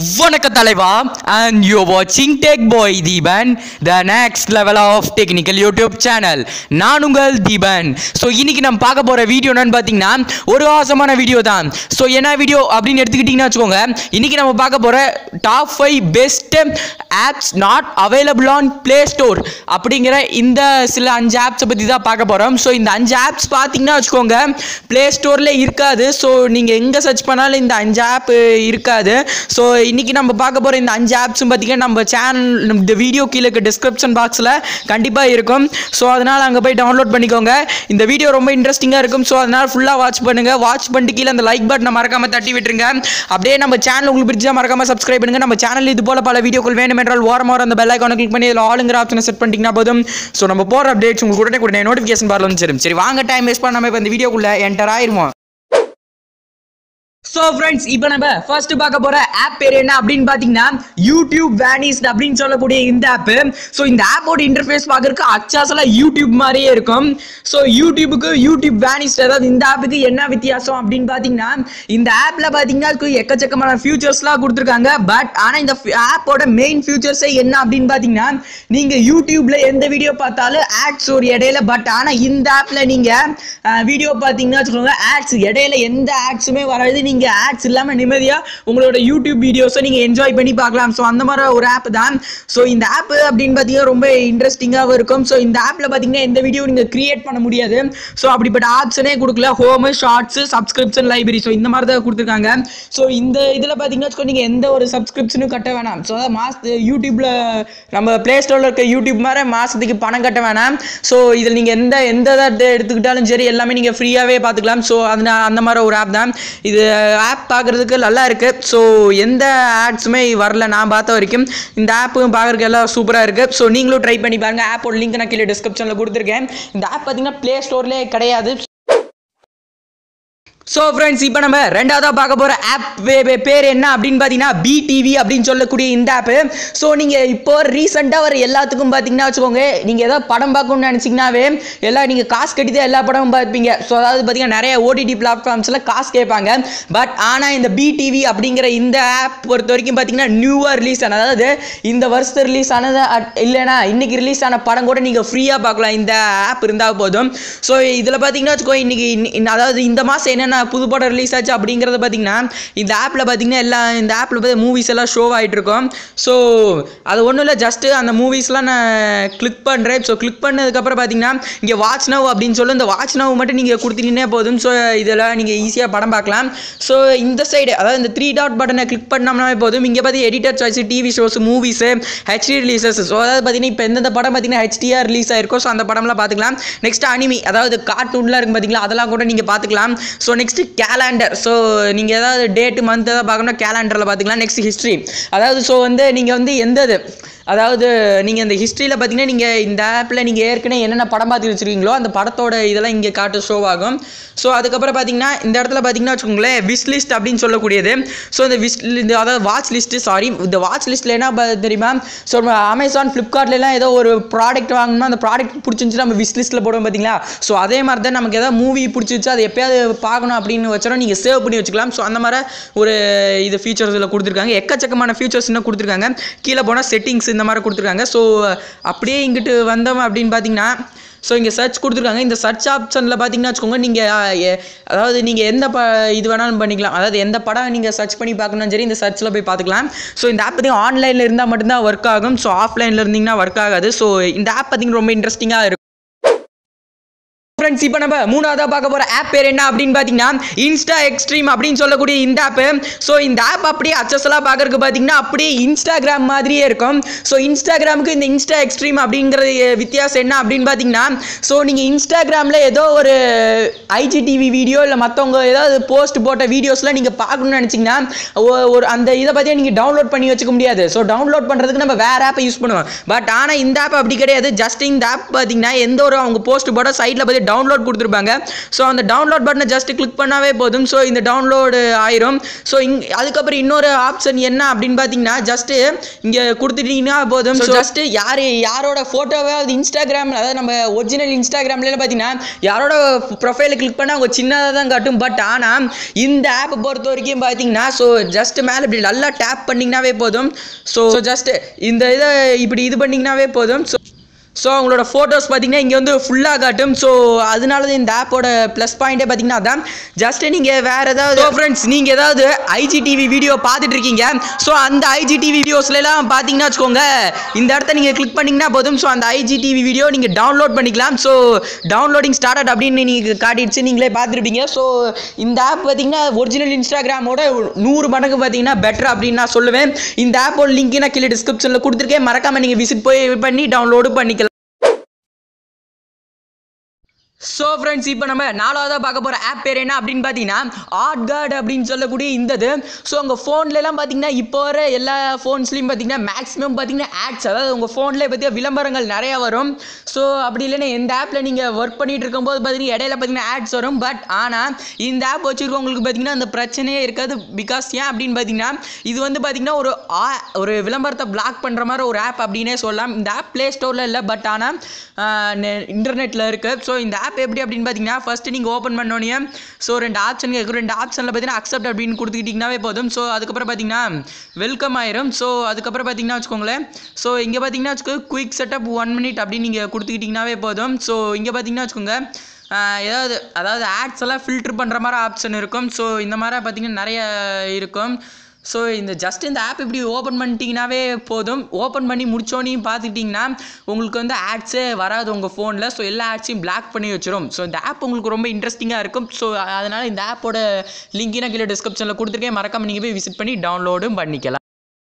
வணக்க தலைவா and you வாட்சிங் tech boy Deepan the next level of technical YouTube channel நான் உங்கள் தீபன் ஸோ இன்னைக்கு நம்ம பார்க்க போகிற வீடியோ என்னன்னு பார்த்தீங்கன்னா ஒரு ஆசமான வீடியோ தான் ஸோ என்ன வீடியோ அப்படின்னு எடுத்துக்கிட்டிங்கன்னா வச்சுக்கோங்க இன்னைக்கு நம்ம பார்க்க போகிற top five best apps not available on play store அப்படிங்கிற இந்த சில அஞ்சு ஆப்ஸை பற்றி தான் பார்க்க போகிறோம் ஸோ இந்த அஞ்சு ஆப்ஸ் பார்த்தீங்கன்னா வச்சுக்கோங்க ப்ளே ஸ்டோரில் இருக்காது ஸோ நீங்கள் எங்கே சர்ச் பண்ணாலும் இந்த அஞ்சு ஆப் இருக்காது ஸோ இன்னைக்கு நம்ம பார்க்க போகிற இந்த அஞ்சு ஆப்ஸும் பார்த்தீங்கன்னா நம்ம சேனல் இந்த வீடியோ கீழே இருக்க டிஸ்கிரிப்ஷன் பாக்ஸில் கண்டிப்பாக இருக்கும் ஸோ அதனால் அங்கே போய் டவுன்லோட் பண்ணிக்கோங்க இந்த வீடியோ ரொம்ப இன்ட்ரெஸ்டிங்காக இருக்கும் ஸோ அதனால் ஃபுல்லாக வாட்ச் பண்ணுங்கள் வாட்ச் பண்ணிட்டு கீழே அந்த லைக் பட்டனை மறக்காமல் தட்டி விட்டுருங்க அப்படியே நம்ம சேனல் உங்களுக்கு பிடிச்சா மறக்காமல் சப்ஸ்கிரைப் பண்ணுங்கள் நம்ம சேனல் இது போல பல வீடியோக்கள் வேணும் என்றால் ஓரம் ஓரம் அந்த பெல் ஐக்கானை கிளிக் பண்ணி இதில் ஆளுங்கிற ஆப்ஷனை செட் பண்ணிட்டீங்கன்னா போதும் ஸோ நம்ம போகிற அப்டேட்ஸ் உங்களுக்கு உடனே உடனே நோட்டிஃபிகேஷன் பார்ல வந்து சேரும் சரி வாங்க டைம் வேஸ்ட் பண்ணாமல் இப்போ இந்த வீடியோக்குள்ளே என்டர் ஆயிருவோம் ஸோ ஃப்ரெண்ட்ஸ் இப்போ நம்ம ஃபர்ஸ்ட் பார்க்க போற ஆப் பேர் என்ன அப்படின்னு பார்த்தீங்கன்னா யூடியூப் வேனிஸ்ட் அப்படின்னு சொல்லக்கூடிய இந்த ஆப் ஸோ இந்த ஆப்போட இன்டர்ஃபேஸ் பார்க்கறதுக்கு அச்சாசலா யூடியூப் மாதிரியே இருக்கும் ஸோ யூடியூபுக்கு யூடியூப் வேனிஸ்ட் அதாவது இந்த ஆப்புக்கு என்ன வித்தியாசம் அப்படின்னு பார்த்தீங்கன்னா இந்த ஆப்ல பார்த்தீங்கன்னா அதுக்கு எக்கச்சக்கமான ஃபியூச்சர்ஸ்லாம் கொடுத்துருக்காங்க பட் ஆனால் இந்த ஆப்போட மெயின் ஃபியூச்சர்ஸே என்ன அப்படின்னு பார்த்தீங்கன்னா நீங்கள் யூடியூப்ல எந்த வீடியோ பார்த்தாலும் ஆட்ஸ் ஒரு இடையில பட் ஆனால் இந்த ஆப்ல நீங்கள் வீடியோ பார்த்தீங்கன்னா வச்சுக்கோங்க ஆட்ஸ் இடையில எந்த ஆட்ஸுமே வராது நீங்கள் ஆட்ஸ் இல்லாமல் நிம்மதியாக உங்களோட யூடியூப் வீடியோஸை நீங்கள் என்ஜாய் பண்ணி பார்க்கலாம் ஸோ அந்த மாதிரி ஒரு ஆப் தான் ஸோ இந்த ஆப் அப்படின்னு பார்த்தீங்கன்னா ரொம்ப இன்ட்ரெஸ்டிங்காகவும் இருக்கும் ஸோ இந்த ஆப்பில் பார்த்தீங்கன்னா எந்த வீடியோ நீங்கள் கிரியேட் பண்ண முடியாது ஸோ அப்படிப்பட்ட ஆப்ஷனே கொடுக்கல home shorts subscription library so இந்த மாதிரி தான் கொடுத்துருக்காங்க ஸோ இந்த இதில் பார்த்தீங்கன்னா வச்சுக்கோ நீங்கள் எந்த ஒரு சப்ஸ்கிரிப்ஷனும் கட்ட வேணாம் ஸோ அதாவது மாஸ் யூடியூப்பில் நம்ம ப்ளே ஸ்டோரில் இருக்க யூடியூப் மாதிரி மாதத்துக்கு பணம் கட்ட வேணாம் ஸோ இதில் நீங்கள் எந்த எந்த இதை எடுத்துக்கிட்டாலும் சரி எல்லாமே நீங்கள் ஃப்ரீயாகவே பார்த்துக்கலாம் ஸோ அந்த அந்த மாதிரி ஒரு ஆப் தான் இது ஆப் பார்க்குறதுக்கு நல்லா இருக்குது ஸோ எந்த ஆட்ஸுமே வரல நான் பார்த்த வரைக்கும் இந்த ஆப்பும் பார்க்குறதுக்கு எல்லாம் சூப்பராக இருக்குது ஸோ நீங்களும் ட்ரை பண்ணி பாருங்கள் ஆப்போட லிங்க் நான் கீழே டிஸ்கிரிப்ஷனில் கொடுத்துருக்கேன் இந்த ஆப் பார்த்தீங்கன்னா ப்ளே ஸ்டோர்லேயே கிடையாது ஸோ ஃப்ரெண்ட்ஸ் இப்போ நம்ம ரெண்டாவதாக பார்க்க போகிற ஆப் பேர் என்ன அப்படின்னு பார்த்தீங்கன்னா பிடிவி அப்படின்னு சொல்லக்கூடிய இந்த ஆப்பு ஸோ நீங்கள் இப்போ ரீசெண்டாக வர எல்லாத்துக்கும் பார்த்தீங்கன்னா வச்சுக்கோங்க நீங்கள் ஏதாவது படம் பார்க்கணும்னு நினச்சிங்கனாவே எல்லாம் நீங்கள் காசு கட்டி தான் எல்லா படமும் பார்ப்பீங்க ஸோ அதாவது பார்த்தீங்கன்னா நிறைய ஓடிடி பிளாட்ஃபார்ம்ஸில் காசு கேட்பாங்க பட் ஆனால் இந்த பிடிவி அப்படிங்கிற இந்த ஆப் பொறுத்த வரைக்கும் பார்த்தீங்கன்னா நியூவாக ரிலீஸ் ஆன அதாவது இந்த வருஷத்து ரிலீஸ் ஆனது அட்- இல்லைனா இன்னைக்கு ரிலீஸ் ஆன படம் கூட நீங்கள் ஃப்ரீயாக பார்க்கலாம் இந்த ஆப் இருந்தால் போதும் ஸோ இதில் பார்த்தீங்கன்னா வச்சுக்கோ இன்னைக்கு இன்னி- இன்ன- அதாவது இந்த மாதம் என்னென்ன புது படம் ரிலீஸ் ஆச்சு அப்படிங்கிறத பார்த்தீங்கன்னா இந்த ஆப்பில் பார்த்தீங்கன்னா எல்லாம் இந்த ஆப்பில் பார்த்து மூவிஸ் எல்லாம் ஷோ ஆகிட்டு இருக்கும் ஸோ அது ஒன்றும் இல்லை ஜஸ்ட்டு அந்த மூவிஸ்லாம் நான் கிளிக் பண்ணுறேன் ஸோ கிளிக் பண்ணதுக்கப்புறம் பார்த்தீங்கன்னா இங்கே வாட்ச் நவ் அப்படின்னு சொல்லி இந்த வாட்ச் நவ் மட்டும் நீங்கள் கொடுத்துட்டீங்கன்னா போதும் ஸோ இதெல்லாம் நீங்கள் ஈஸியாக படம் பார்க்கலாம் ஸோ இந்த சைடு அதாவது இந்த த்ரீ டாட் பட்டனை கிளிக் பண்ணோம்னாவே போதும் இங்கே பார்த்து editor choice TV shows movies HD releases so அதாவது பார்த்தீங்கன்னா இப்போ எந்தெந்த படம் பார்த்தீங்கன்னா ஹெச்டியாக ரிலீஸ் ஆயிருக்கோ ஸோ அந்த படம்லாம் பார்த்துக்கலாம் நெக்ஸ்ட் அனிமி அதாவது கார்ட்டூன்லாம் இருக்கும் பார்த்தீங்களா அதெல்லாம் கூட நீங்கள் பார்த்துக்கலாம் ஸோ நெக்ஸ்ட் கேலண்டர் ஸோ நீங்கள் ஏதாவது டேட்டு மந்த் ஏதாவது பார்க்கணும் கேலண்டரில் பார்த்துக்கலாம் நெக்ஸ்ட் ஹிஸ்ட்ரி அதாவது ஸோ வந்து நீங்கள் வந்து எந்த இது அதாவது நீங்கள் இந்த ஹிஸ்ட்ரியில் பார்த்தீங்கன்னா நீங்கள் இந்த ஆப்பில் நீங்கள் ஏற்கனவே என்னென்ன படம் பார்த்து வச்சுருக்கீங்களோ அந்த படத்தோட இதெல்லாம் இங்கே காட்டு ஷோ ஆகும் ஸோ அதுக்கப்புறம் பார்த்தீங்கன்னா இந்த இடத்துல பார்த்தீங்கன்னா வச்சுக்கோங்களேன் விஷ் லிஸ்ட் அப்படின்னு சொல்லக்கூடியது ஸோ இந்த விஷ் இந்த அதாவது வாட்ச் லிஸ்ட்டு சாரி இந்த வாட்ச் லிஸ்ட்டில் என்ன ப- தெரியுமா ஸோ அமேசான் ஃப்ளிப்கார்ட்லாம் ஏதோ ஒரு ப்ராடக்ட் வாங்கணும்னா அந்த ப்ராடக்ட் பிடிச்சிருந்துச்சு நம்ம விஷ் லிஸ்ட்டில் போடுவோம் பார்த்தீங்களா ஸோ அதே மாதிரி தான் நமக்கு ஏதாவது மூவி பிடிச்சிருச்சு அது எப்பயாவது பார்க்கணும் அப்படின்னு வச்சாலும் நீங்கள் சேவ் பண்ணி வச்சுக்கலாம் ஸோ அந்த மாதிரி ஒரு இது ஃபீச்சர்ஸ் இதில் கொடுத்துருக்காங்க எக்கச்சக்கமான ஃபீச்சர்ஸ் இன்னும் கொடுத்துருக்காங்க கீழே போனால் செட்டிங்ஸ் இந்த மாதிரி கொடுத்துருக்காங்க ஸோ அப்படியே இங்கிட்டு வந்தோம் அப்படின்னு பார்த்தீங்கன்னா ஸோ இங்கே சர்ச் கொடுத்துருக்காங்க இந்த சர்ச் ஆப்ஷனில் பார்த்தீங்கன்னா வச்சுக்கோங்க நீங்கள் அதாவது நீங்கள் எந்த ப இது வேணாலும் பண்ணிக்கலாம் அதாவது எந்த படம் நீங்கள் சர்ச் பண்ணி பார்க்கணும் சரி இந்த சர்ச்சில் போய் பார்த்துக்கலாம் ஸோ இந்த ஆப் பார்த்தீங்கன்னா ஆன்லைனில் இருந்தால் மட்டும்தான் ஒர்க் ஆகும் ஸோ ஆஃப்லைனில் இருந்தீங்கன்னா ஒர்க் ஆகாது ஸோ இந்த ஆப் பார்த்தீங்கன்னா ரொம்ப இன்ட்ரெஸ்டிங்காக இருக்கும் ஃப்ரெண்ட்ஸ் இப்போ நம்ம மூணாவதாக பார்க்க போகிற ஆப் பேர் என்ன அப்படின்னு பார்த்தீங்கன்னா இன்ஸ்டா எக்ஸ்ட்ரீம் அப்படின்னு சொல்லக்கூடிய இந்த ஆப்பு ஸோ இந்த ஆப் அப்படியே அச்சஸ்லாம் பார்க்கறதுக்கு பார்த்தீங்கன்னா அப்படியே இன்ஸ்டாகிராம் மாதிரியே இருக்கும் ஸோ இன்ஸ்டாகிராமுக்கு இந்த இன்ஸ்டா எக்ஸ்ட்ரீம் அப்படிங்கிற வித்தியாசம் என்ன அப்படின்னு பார்த்தீங்கன்னா ஸோ நீங்கள் இன்ஸ்டாகிராமில் ஏதோ ஒரு ஐஜிடிவி வீடியோ இல்லை மற்றவங்க ஏதாவது போஸ்ட் போட்ட வீடியோஸ்லாம் நீங்கள் பார்க்கணும்னு நினச்சிங்கன்னா ஒரு அந்த இதை பற்றி நீங்கள் டவுன்லோட் பண்ணி வச்சுக்க முடியாது ஸோ டவுன்லோட் பண்ணுறதுக்கு நம்ம வேறு ஆப்பை யூஸ் பண்ணுவோம் பட் ஆனால் இந்த ஆப் அப்படி கிடையாது ஜஸ்ட் இந்த ஆப் பார்த்தீங்கன்னா எந்த ஒரு அவங்க போஸ்ட் போட சைடில் பார்த்து டவுன்லோட் கொடுத்துருப்பாங்க ஸோ அந்த டவுன்லோட் பட்டனை ஜஸ்ட் கிளிக் பண்ணாவே போதும் ஸோ இந்த டவுன்லோடு ஆயிரும் ஸோ இங் அதுக்கப்புறம் இன்னொரு ஆப்ஷன் என்ன அப்படின்னு பார்த்தீங்கன்னா ஜஸ்ட்டு இங்கே கொடுத்துட்டீங்கன்னா போதும் ஸோ ஜஸ்ட்டு யார் யாரோட ஃபோட்டோவாவது இன்ஸ்டாகிராமில் அதாவது நம்ம ஒரிஜினல் இன்ஸ்டாகிராம்லாம் பார்த்தீங்கன்னா யாரோட ப்ரொஃபைலை கிளிக் பண்ணால் அவங்க சின்னதாக தான் காட்டும் பட் ஆனால் இந்த ஆப்பை பொறுத்த வரைக்கும் பார்த்தீங்கன்னா ஸோ ஜஸ்ட் மேலே இப்படி நல்லா டேப் பண்ணிங்கனாவே போதும் ஸோ ஜஸ்ட் இந்த இதை இப்படி இது பண்ணிங்கனாவே போதும் ஸோ ஸோ அவங்களோட ஃபோட்டோஸ் பார்த்தீங்கன்னா இங்கே வந்து ஃபுல்லாக காட்டும் ஸோ அதனால தான் இந்த ஆப்போட ப்ளஸ் பாயிண்ட்டே பார்த்தீங்கன்னா அதான் ஜஸ்ட் நீங்கள் வேறு ஏதாவது ஃப்ரெண்ட்ஸ் நீங்கள் ஏதாவது ஐஜிடிவி வீடியோ பார்த்துட்டு இருக்கீங்க ஸோ அந்த ஐஜிடிவி வீடியோஸ்லாம் பார்த்தீங்கன்னா வச்சுக்கோங்க இந்த இடத்த நீங்கள் கிளிக் பண்ணிங்கன்னா போதும் ஸோ அந்த ஐஜிடிவி வீடியோ நீங்கள் டவுன்லோட் பண்ணிக்கலாம் ஸோ டவுன்லோடிங் ஸ்டார்ட் அப்படின்னு நீங்கள் காட்டிடுச்சு நீங்களே பார்த்துருப்பீங்க ஸோ இந்த ஆப் பார்த்தீங்கன்னா ஒரிஜினல் இன்ஸ்டாகிராமோட நூறு மடங்கு பார்த்தீங்கன்னா பெட்டர் அப்படின்னு நான் சொல்லுவேன் இந்த ஆப்போட லிங்க் நான் கீழே டிஸ்கிரிப்ஷனில் கொடுத்துருக்கேன் மறக்காமல் நீங்கள் விசிட் போய் பண்ணி டவுன்லோடு பண்ணிக்கலாம் ஸோ ஃப்ரெண்ட்ஸ் இப்போ நம்ம நாலாவதாக பார்க்க போகிற ஆப் பேர் என்ன அப்படின்னு பார்த்தீங்கன்னா ஆட் கார்டு அப்படின்னு சொல்லக்கூடிய இந்த இது ஸோ உங்கள் ஃபோன்லலாம் பார்த்தீங்கன்னா இப்போ வர எல்லா ஃபோன்ஸ்லையும் பார்த்தீங்கன்னா மேக்ஸிமம் பார்த்தீங்கன்னா ஆட்ஸ் அதாவது உங்கள் ஃபோனில் பார்த்தீங்கன்னா விளம்பரங்கள் நிறையா வரும் ஸோ அப்படி இல்லைன்னா எந்த ஆப்பில் நீங்கள் ஒர்க் பண்ணிட்டு இருக்கும்போது பார்த்தீங்கன்னா இடையில பார்த்தீங்கன்னா ஆட்ஸ் வரும் பட் ஆனால் இந்த ஆப் வச்சுருக்கவங்களுக்கு பார்த்தீங்கன்னா அந்த பிரச்சனையே இருக்காது பிகாஸ் ஏன் அப்படின்னு பார்த்தீங்கன்னா இது வந்து பார்த்தீங்கன்னா ஒரு ஆ- ஒரு விளம்பரத்தை பிளாக் பண்ணுற மாதிரி ஒரு ஆப் அப்படின்னே சொல்லலாம் இந்த ஆப் ப்ளே ஸ்டோரில் இல்லை பட் ஆனால் இன்டர்நெட்டில் இருக்குது ஸோ இந்த ஆப் எப்படி அப்படின்னு பார்த்தீங்கன்னா ஃபஸ்ட்டு நீங்கள் ஓப்பன் பண்ணோன்னே ஸோ ரெண்டு ஆப்ஷன் கேட்கும் ரெண்டு ஆப்ஷனில் பார்த்தீங்கன்னா அக்செப்ட் அப்படின்னு கொடுத்துக்கிட்டிங்கனாவே போதும் ஸோ அதுக்கப்புறம் பார்த்தீங்கன்னா வெல்கம் ஆயிரும் ஸோ அதுக்கப்புறம் பார்த்தீங்கன்னா வச்சுக்கோங்களேன் ஸோ இங்கே பார்த்தீங்கன்னா வச்சுக்கோ குயிக் செட்டப் ஒன் மினிட் அப்படின்னு நீங்கள் கொடுத்துக்கிட்டிங்கனாவே போதும் ஸோ இங்கே பார்த்தீங்கன்னா வச்சுக்கோங்க ஆஹ் ஏதாவது அதாவது ஆட்ஸ் எல்லாம் ஃபில்டர் பண்ணுற மாதிரி ஆப்ஷன் இருக்கும் ஸோ இந்த மாதிரி பார்த்தீங்கன்னா நிறைய இருக்கும் ஸோ இந்த ஜஸ்ட் இந்த ஆப் இப்படி ஓப்பன் பண்ணிட்டீங்கனாவே போதும் ஓப்பன் பண்ணி முடிச்சோனையும் பார்த்துக்கிட்டிங்கன்னா உங்களுக்கு வந்து ஆட்ஸே வராது உங்கள் ஃபோனில் ஸோ எல்லா ஆட்ஸையும் பிளாக் பண்ணி வச்சிரும் ஸோ இந்த ஆப் உங்களுக்கு ரொம்ப இன்ட்ரெஸ்டிங்காக இருக்கும் ஸோ அதனால் இந்த ஆப்போட லிங்க் நான் கீழே டிஸ்கிரிப்ஷனில் கொடுத்துருக்கேன் மறக்காம நீங்கள் போய் விசிட் பண்ணி டவுன்லோடும் பண்ணிக்கலாம்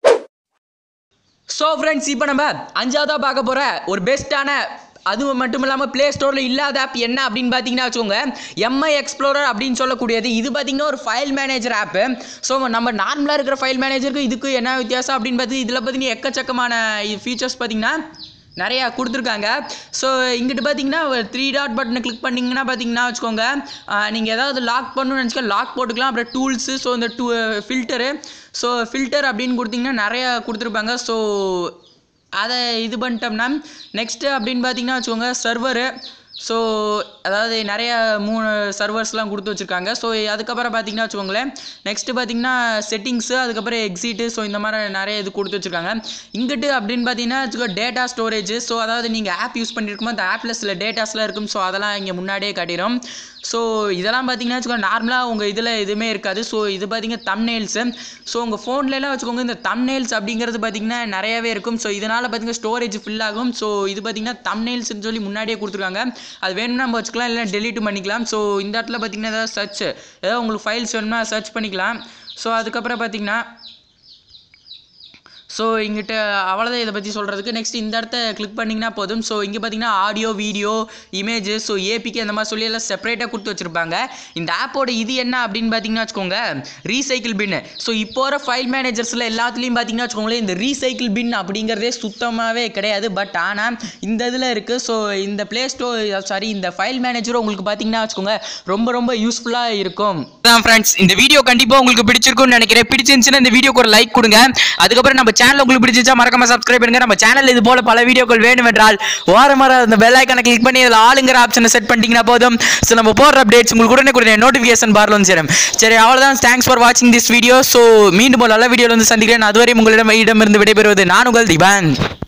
ஸோ ஃப்ரெண்ட்ஸ் இப்போ நம்ம அஞ்சாவதாக பார்க்க போகிற ஒரு பெஸ்ட்டான அது மட்டும் இல்லாமல் ப்ளே ஸ்டோரில் இல்லாத ஆப் என்ன அப்படின்னு பார்த்தீங்கன்னா வச்சுக்கோங்க எம்ஐ எக்ஸ்ப்ளோரர் அப்படின்னு சொல்லக்கூடியது இது பார்த்தீங்கன்னா ஒரு ஃபைல் மேனேஜர் ஆப்பு ஸோ நம்ம நார்மலாக இருக்கிற ஃபைல் மேனேஜருக்கு இதுக்கு என்ன வித்தியாசம் அப்படின்னு பார்த்து இதில் பார்த்தீங்கன்னா எக்கச்சக்கமான ஃபீச்சர்ஸ் பார்த்தீங்கன்னா நிறையா கொடுத்துருக்காங்க ஸோ இங்கிட்டு பார்த்தீங்கன்னா த்ரீ டாட் பட்டனை கிளிக் பண்ணிங்கன்னா பார்த்தீங்கன்னா வச்சுக்கோங்க நீங்கள் ஏதாவது லாக் பண்ணணும்னு நினச்சிக்க லாக் போட்டுக்கலாம் அப்புறம் டூல்ஸு ஸோ இந்த டூ ஃபில்டரு ஸோ ஃபில்டர் அப்படின்னு கொடுத்தீங்கன்னா நிறையா கொடுத்துருப்பாங்க ஸோ அதை இது பண்ணிட்டோம்னா நெக்ஸ்ட்டு அப்படின்னு பார்த்தீங்கன்னா வச்சுக்கோங்க சர்வரு ஸோ அதாவது நிறைய மூணு சர்வர்ஸ்லாம் கொடுத்து வச்சுருக்காங்க ஸோ அதுக்கப்புறம் பார்த்தீங்கன்னா வச்சுக்கோங்களேன் நெக்ஸ்ட்டு பார்த்தீங்கன்னா செட்டிங்ஸு அதுக்கப்புறம் எக்ஸிட்டு ஸோ இந்த மாதிரி நிறைய இது கொடுத்து வச்சுருக்காங்க இங்கிட்டு அப்படின்னு பார்த்தீங்கன்னா வச்சுக்கோ டேட்டா ஸ்டோரேஜ் ஸோ அதாவது நீங்கள் ஆப் யூஸ் பண்ணியிருக்கும்போது அந்த ஆப்பில் சில டேட்டாஸ்லாம் இருக்கும் ஸோ அதெல்லாம் இங்கே முன்னாடியே காட்டிடும் ஸோ இதெல்லாம் பார்த்தீங்கன்னா வச்சுக்கோங்க நார்மலாக உங்கள் இதில் எதுவுமே இருக்காது ஸோ இது பார்த்தீங்கன்னா தம்னெயில்ஸு ஸோ உங்கள் ஃபோன்லலாம் வச்சுக்கோங்க இந்த தம்னெயில்ஸ் அப்படிங்கிறது பார்த்தீங்கன்னா நிறையவே இருக்கும் ஸோ இதனால் பார்த்தீங்கன்னா ஸ்டோரேஜ் ஃபில் ஆகும் ஸோ இது பார்த்தீங்கன்னா தம்னெயில்ஸ்னு சொல்லி முன்னாடியே கொடுத்துருக்காங்க அது வேணும்னா நம்ம வச்சுக்கலாம் இல்லை டெலீட் பண்ணிக்கலாம் ஸோ இந்த இடத்துல பார்த்தீங்கன்னா ஏதாவது சர்ச் ஏதாவது உங்களுக்கு ஃபைல்ஸ் வேணும்னா சர்ச் பண்ணிக்கலாம் ஸோ அதுக்கப்புறம் பார்த்தீங்கன்னா ஸோ இங்கிட்ட அவ்வளோதான் இதை பற்றி சொல்கிறதுக்கு நெக்ஸ்ட் இந்த இடத்த கிளிக் பண்ணிங்கன்னா போதும் ஸோ இங்கே பார்த்தீங்கன்னா ஆடியோ வீடியோ இமேஜ் ஸோ ஏபிக்கு அந்த மாதிரி சொல்லி எல்லாம் செப்பரேட்டாக கொடுத்து வச்சுருப்பாங்க இந்த ஆப்போட இது என்ன அப்படின்னு பார்த்தீங்கன்னா வச்சுக்கோங்க ரீசைக்கிள் பின் ஸோ இப்போ வர ஃபைல் மேனேஜர்ஸில் எல்லாத்துலேயும் பார்த்தீங்கன்னா வச்சுக்கோங்களேன் இந்த ரீசைக்கிள் பின் அப்படிங்கிறதே சுத்தமாகவே கிடையாது பட் ஆனால் இந்த இதில் இருக்குது ஸோ இந்த ப்ளே ஸ்டோர் சாரி இந்த ஃபைல் மேனேஜர் உங்களுக்கு பார்த்தீங்கன்னா வச்சுக்கோங்க ரொம்ப ரொம்ப யூஸ்ஃபுல்லாக இருக்கும் தான் ஃப்ரெண்ட்ஸ் இந்த வீடியோ கண்டிப்பா உங்களுக்கு பிடிச்சிருக்கும்னு நினைக்கிறேன் பிடிச்சிருந்துச்சுன்னா இந்த வீடியோக்கு ஒரு லைக் கொடுங்க அதுக்கப்புறம் நம்ம சேனல் உங்களுக்கு பிடிச்சிச்சா மறக்காம சப்ஸ்கிரைப் பண்ணுங்க நம்ம சேனல் இது போல பல வீடியோக்கள் வேணும் என்றால் வாரம் வாரம் அந்த பெல் ஐக்கானை கிளிக் பண்ணி அதில் ஆளுங்கிற ஆப்ஷனை செட் பண்ணிட்டீங்கன்னா போதும் ஸோ நம்ம போடுற அப்டேட்ஸ் உங்களுக்கு உடனே கொடுங்க நோட்டிஃபிகேஷன் பார்ல வந்து சேரும் சரி அவ்வளவுதான் தேங்க்ஸ் ஃபார் வாட்சிங் திஸ் வீடியோ ஸோ மீண்டும் ஒரு நல்ல வீடியோவில் வந்து சந்திக்கிறேன் அதுவரை உங்களிடம் இடமிருந்து விடைபெறுவது நான் உங்கள் திபான்